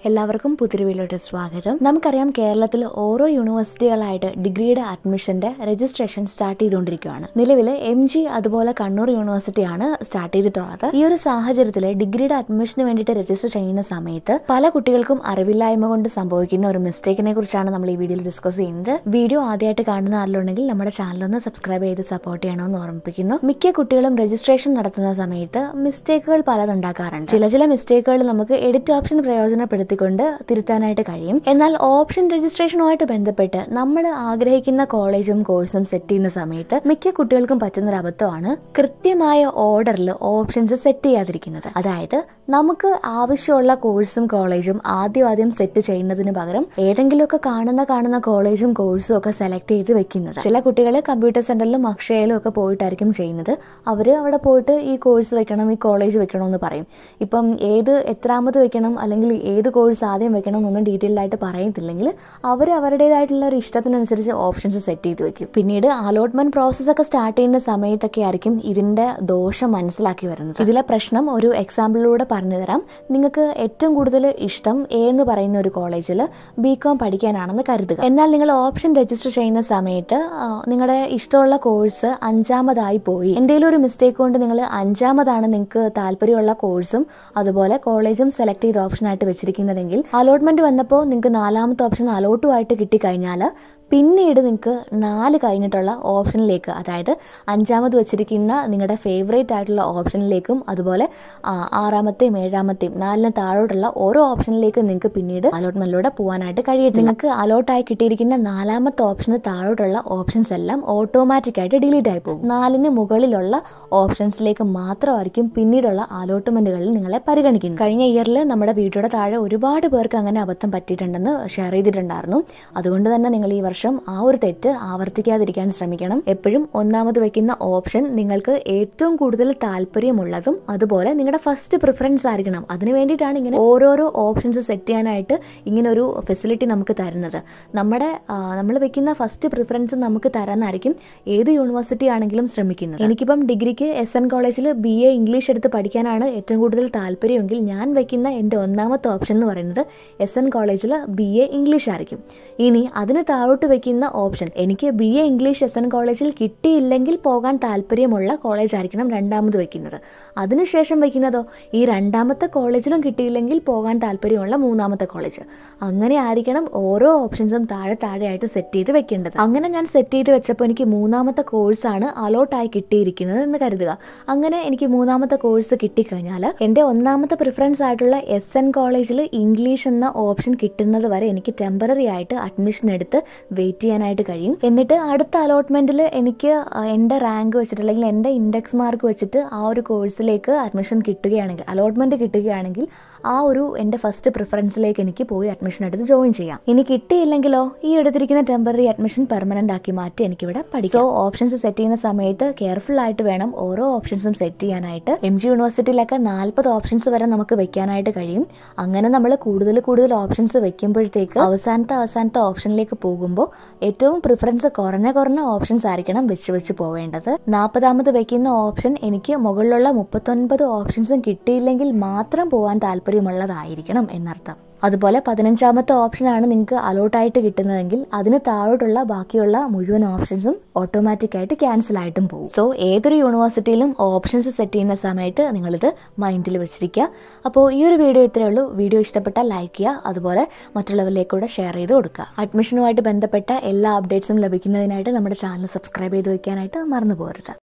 എല്ലാവർക്കും പുതിരുവിലോട്ട് സ്വാഗതം നമുക്കറിയാം കേരളത്തിൽ ഓരോ യൂണിവേഴ്സിറ്റികളായിട്ട് ഡിഗ്രിയുടെ അഡ്മിഷന്റെ രജിസ്ട്രേഷൻ സ്റ്റാർട്ട് ചെയ്തുകൊണ്ടിരിക്കുകയാണ് നിലവിൽ എം ജി അതുപോലെ കണ്ണൂർ യൂണിവേഴ്സിറ്റിയാണ് സ്റ്റാർട്ട് ചെയ്തിട്ടുള്ളത് ഈ ഒരു സാഹചര്യത്തിൽ ഡിഗ്രിയുടെ അഡ്മിഷന് വേണ്ടിയിട്ട് രജിസ്റ്റർ ചെയ്യുന്ന സമയത്ത് പല കുട്ടികൾക്കും അറിവില്ലായ്മ കൊണ്ട് സംഭവിക്കുന്ന ഒരു മിസ്റ്റേക്കിനെ കുറിച്ചാണ് നമ്മൾ ഈ വീഡിയോയിൽ ഡിസ്കസ് ചെയ്യുന്നത് വീഡിയോ ആദ്യമായിട്ട് കാണുന്ന ആരിലുണ്ടെങ്കിൽ നമ്മുടെ ചാനൽ ഒന്ന് സബ്സ്ക്രൈബ് ചെയ്ത് സപ്പോർട്ട് ചെയ്യണമെന്ന് ഓർമ്മിപ്പിക്കുന്നു മിക്ക കുട്ടികളും രജിസ്ട്രേഷൻ നടത്തുന്ന സമയത്ത് മിസ്റ്റേക്കുകൾ പലതുണ്ടാക്കാറുണ്ട് ചില ചില മിസ്റ്റേക്കുകൾ നമുക്ക് എഡിറ്റ് ഓപ്ഷൻ പ്രയോജനപ്പെടുത്തിക്കൊണ്ട് തിരുത്താനായിട്ട് കഴിയും എന്നാൽ ഓപ്ഷൻ രജിസ്ട്രേഷനുമായിട്ട് ബന്ധപ്പെട്ട് നമ്മൾ ആഗ്രഹിക്കുന്ന കോളേജും കോഴ്സും സെറ്റ് ചെയ്യുന്ന സമയത്ത് മിക്ക കുട്ടികൾക്കും പറ്റുന്ന ഒരു അബദ്ധമാണ് കൃത്യമായ ഓർഡറിൽ ഓപ്ഷൻസ് സെറ്റ് ചെയ്യാതിരിക്കുന്നത് അതായത് നമുക്ക് ആവശ്യമുള്ള കോഴ്സും കോളേജും ആദ്യം ആദ്യം സെറ്റ് ചെയ്യുന്നതിന് പകരം ഏതെങ്കിലുമൊക്കെ കാണുന്ന കാണുന്ന കോളേജും കോഴ്സും ഒക്കെ സെലക്ട് ചെയ്ത് വെക്കുന്നത് ചില കുട്ടികൾ കമ്പ്യൂട്ടർ സെന്ററിലും അക്ഷയയിലും ഒക്കെ പോയിട്ടായിരിക്കും ചെയ്യുന്നത് അവർ അവിടെ പോയിട്ട് ഈ കോഴ്സ് വെക്കണം ഈ കോളേജ് വെക്കണം എന്ന് പറയും ഇപ്പം ഏത് എത്രാമത് വെക്കണം അല്ലെങ്കിൽ ഏത് കോഴ്സ് ആദ്യം വെക്കണം എന്നൊന്നും ഡീറ്റെയിൽ ആയിട്ട് പറയത്തില്ലെങ്കിൽ അവർ അവരുടേതായിട്ടുള്ള ഒരു ഇഷ്ടത്തിനനുസരിച്ച് ഓപ്ഷൻസ് സെറ്റ് ചെയ്ത് വെക്കും പിന്നീട് അലോട്ട്മെന്റ് പ്രോസസ് ഒക്കെ സ്റ്റാർട്ട് ചെയ്യുന്ന സമയത്തൊക്കെ ആയിരിക്കും ഇതിന്റെ ദോഷം മനസ്സിലാക്കി വരുന്നത് ഇതിലെ പ്രശ്നം ഒരു എക്സാമ്പിളിലൂടെ പറഞ്ഞു തരാം നിങ്ങൾക്ക് ഏറ്റവും കൂടുതൽ ഇഷ്ടം എ എന്ന് പറയുന്ന ഒരു കോളേജിൽ ബി കോം പഠിക്കാനാണെന്ന് കരുതുക എന്നാൽ നിങ്ങൾ ഓപ്ഷൻ രജിസ്റ്റർ ചെയ്യുന്ന സമയത്ത് ആ, നിങ്ങളുടെ ഇഷ്ടമുള്ള കോഴ്സ് അഞ്ചാമതായി പോയി എന്തെങ്കിലും ഒരു മിസ്റ്റേക്ക് കൊണ്ട് നിങ്ങൾ അഞ്ചാമതാണ് നിങ്ങൾക്ക് താല്പര്യമുള്ള കോഴ്സും അതുപോലെ കോളേജും സെലക്ട് ചെയ്ത ഓപ്ഷനായിട്ട് വെച്ചിരിക്കുന്നതെങ്കിൽ അലോട്ട്മെന്റ് വന്നപ്പോൾ നിങ്ങൾക്ക് നാലാമത്തെ ഓപ്ഷൻ അലോട്ടുമായിട്ട് കിട്ടിക്കഴിഞ്ഞാൽ പിന്നീട് നിങ്ങൾക്ക് നാല് കഴിഞ്ഞിട്ടുള്ള ഓപ്ഷനിലേക്ക് അതായത് അഞ്ചാമത് വെച്ചിരിക്കുന്ന നിങ്ങളുടെ ഫേവറേറ്റ് ആയിട്ടുള്ള ഓപ്ഷനിലേക്കും അതുപോലെ ആ, ആറാമത്തെയും ഏഴാമത്തെയും നാലിന് താഴോട്ടുള്ള ഓരോ ഓപ്ഷനിലേക്കും നിങ്ങൾക്ക് പിന്നീട് അലോട്ട്മെന്റിലൂടെ പോകാനായിട്ട് കഴിയത്തില്ല നിങ്ങൾക്ക് അലോട്ടായി കിട്ടിയിരിക്കുന്ന നാലാമത്തെ ഓപ്ഷന് താഴോട്ടുള്ള ഓപ്ഷൻസ് എല്ലാം ഓട്ടോമാറ്റിക് ആയിട്ട് ഡിലീറ്റ് ആയി പോകും നാലിന് മുകളിലുള്ള ഓപ്ഷൻസിലേക്ക് മാത്രമായിരിക്കും പിന്നീടുള്ള അലോട്ട്മെന്റുകളിൽ നിങ്ങളെ പരിഗണിക്കുന്നത് കഴിഞ്ഞ ഇയറിൽ നമ്മുടെ വീഡിയോയുടെ താഴെ ഒരുപാട് പേർക്ക് അങ്ങനെ അബദ്ധം പറ്റിയിട്ടുണ്ടെന്ന് ഷെയർ ചെയ്തിട്ടുണ്ടായിരുന്നു അതുകൊണ്ട് തന്നെ നിങ്ങൾ ഈ വർഷം ആ ഒരു തെറ്റ് ആവർത്തിക്കാതിരിക്കാൻ ശ്രമിക്കണം എപ്പോഴും ഒന്നാമത് വെക്കുന്ന ഓപ്ഷൻ നിങ്ങൾക്ക് ഏറ്റവും കൂടുതൽ താല്പര്യമുള്ളതും അതുപോലെ നിങ്ങളുടെ ഫസ്റ്റ് പ്രിഫറൻസ് ആയിരിക്കണം അതിന് വേണ്ടിയിട്ടാണ് ഇങ്ങനെ ഓരോരോ ഓപ്ഷൻസ് സെറ്റ് ചെയ്യാനായിട്ട് ഇങ്ങനെ ഒരു ഫെസിലിറ്റി നമുക്ക് തരുന്നത് നമ്മുടെ നമ്മൾ വെക്കുന്ന ഫസ്റ്റ് പ്രിഫറൻസ് നമുക്ക് തരാനായിരിക്കും ഏത് യൂണിവേഴ്സിറ്റി ആണെങ്കിലും ശ്രമിക്കുന്നത് എനിക്കിപ്പം ഡിഗ്രിക്ക് എസ് എൻ കോളേജിൽ ബി എ ഇംഗ്ലീഷ് എടുത്ത് പഠിക്കാനാണ് ഏറ്റവും കൂടുതൽ താല്പര്യമെങ്കിൽ ഞാൻ വെക്കുന്ന എൻ്റെ ഒന്നാമത്തെ ഓപ്ഷൻ എന്ന് പറയുന്നത് എസ് എൻ കോളേജിൽ ബി എ ഇംഗ്ലീഷ് ആയിരിക്കും ഇനി അതിന് താഴോട്ട് വെക്കുന്ന ഓപ്ഷൻ എനിക്ക് B A English S N കോളേജിൽ കിട്ടിയില്ലെങ്കിൽ പോകാൻ താല്പര്യമുള്ള കോളേജ് ആയിരിക്കണം രണ്ടാമത് വെക്കുന്നത് അതിനുശേഷം വെക്കുന്നതോ ഈ രണ്ടാമത്തെ കോളേജിലും കിട്ടിയില്ലെങ്കിൽ പോകാൻ താല്പര്യമുള്ള മൂന്നാമത്തെ കോളേജ് അങ്ങനെ ആയിരിക്കണം ഓരോ ഓപ്ഷൻസും താഴെ താഴെയായിട്ട് സെറ്റ് ചെയ്ത് വെക്കേണ്ടത് അങ്ങനെ ഞാൻ സെറ്റ് ചെയ്ത് വെച്ചപ്പോൾ എനിക്ക് മൂന്നാമത്തെ കോഴ്സാണ് അലോട്ടായി കിട്ടിയിരിക്കുന്നത് എന്ന് കരുതുക അങ്ങനെ എനിക്ക് മൂന്നാമത്തെ കോഴ്സ് കിട്ടിക്കഴിഞ്ഞാൽ എൻ്റെ ഒന്നാമത്തെ പ്രിഫറൻസ് ആയിട്ടുള്ള എസ് എൻ കോളേജിൽ ഇംഗ്ലീഷ് എന്ന ഓപ്ഷൻ കിട്ടുന്നത് വരെ എനിക്ക് ടെമ്പററി ആയിട്ട് അഡ്മിഷൻ എടുത്ത് വെയിറ്റ് ചെയ്യാനായിട്ട് കഴിയും എന്നിട്ട് അടുത്ത അലോട്ട്മെന്റിൽ എനിക്ക് ആ, എൻ്റെ റാങ്ക് വെച്ചിട്ട് അല്ലെങ്കിൽ എൻ്റെ ഇൻഡെക്സ് മാർക്ക് വെച്ചിട്ട് ആ ഒരു കോഴ്സിലേക്ക് അഡ്മിഷൻ കിട്ടുകയാണെങ്കിൽ അലോട്ട്മെന്റ് കിട്ടുകയാണെങ്കിൽ ആ ഒരു എൻ്റെ ഫസ്റ്റ് പ്രിഫറൻസിലേക്ക് എനിക്ക് പോയി അഡ്മിഷൻ എടുത്ത് ജോയിൻ ചെയ്യാം ഇനി കിട്ടിയില്ലെങ്കിലോ ഈ എടുത്തിരിക്കുന്ന ടെമ്പററി അഡ്മിഷൻ പെർമനന്റ് ആക്കി മാറ്റി എനിക്കിവിടെ പഠിക്കാം സോ ഓപ്ഷൻസ് സെറ്റ് ചെയ്യുന്ന സമയത്ത് കെയർഫുൾ ആയിട്ട് വേണം ഓരോ ഓപ്ഷൻസും സെറ്റ് ചെയ്യാനായിട്ട് എം ജി യൂണിവേഴ്സിറ്റിയിലൊക്കെ നാൽപ്പത് ഓപ്ഷൻസ് വരെ നമുക്ക് വെക്കാനായിട്ട് കഴിയും അങ്ങനെ നമ്മൾ കൂടുതൽ കൂടുതൽ ഓപ്ഷൻസ് വെക്കുമ്പോഴത്തേക്ക് അവസാനത്തെ അവസാനത്തെ ഓപ്ഷനിലേക്ക് പോകുമ്പോൾ ഏറ്റവും പ്രിഫറൻസ് കുറഞ്ഞ കുറഞ്ഞ ഓപ്ഷൻസ് ആയിരിക്കണം വെച്ച് വെച്ച് പോവേണ്ടത് നാൽപ്പതാമത് വെക്കുന്ന ഓപ്ഷൻ എനിക്ക് മുകളിലുള്ള മുപ്പത്തൊൻപത് ഓപ്ഷൻസും കിട്ടിയില്ലെങ്കിൽ മാത്രം പോകാൻ താല്പര്യമുള്ളതായിരിക്കണം എന്നർത്ഥം അതുപോലെ പതിനഞ്ചാമത്തെ ഓപ്ഷനാണ് നിങ്ങൾക്ക് അലോട്ടായിട്ട് കിട്ടുന്നതെങ്കിൽ അതിന് താഴോട്ടുള്ള ബാക്കിയുള്ള മുഴുവൻ ഓപ്ഷൻസും ഓട്ടോമാറ്റിക് ആയിട്ട് ക്യാൻസൽ ആയിട്ടും പോകും സോ ഏതൊരു യൂണിവേഴ്സിറ്റിയിലും ഓപ്ഷൻസ് സെറ്റ് ചെയ്യുന്ന സമയത്ത് നിങ്ങളിത് മൈൻഡിൽ വെച്ചിരിക്കുക അപ്പോൾ ഈ ഒരു വീഡിയോ ഇത്രയേ ഉള്ളൂ വീഡിയോ ഇഷ്ടപ്പെട്ടാൽ ലൈക്ക് ചെയ്യുക അതുപോലെ മറ്റുള്ളവരിലേക്ക് കൂടെ ഷെയർ ചെയ്ത് കൊടുക്കുക അഡ്മിഷനുമായിട്ട് ബന്ധപ്പെട്ട എല്ലാ അപ്ഡേറ്റ്സും ലഭിക്കുന്നതിനായിട്ട് നമ്മുടെ ചാനൽ സബ്സ്ക്രൈബ് ചെയ്ത് വെക്കാനായിട്ട് മറന്നു പോകരുത്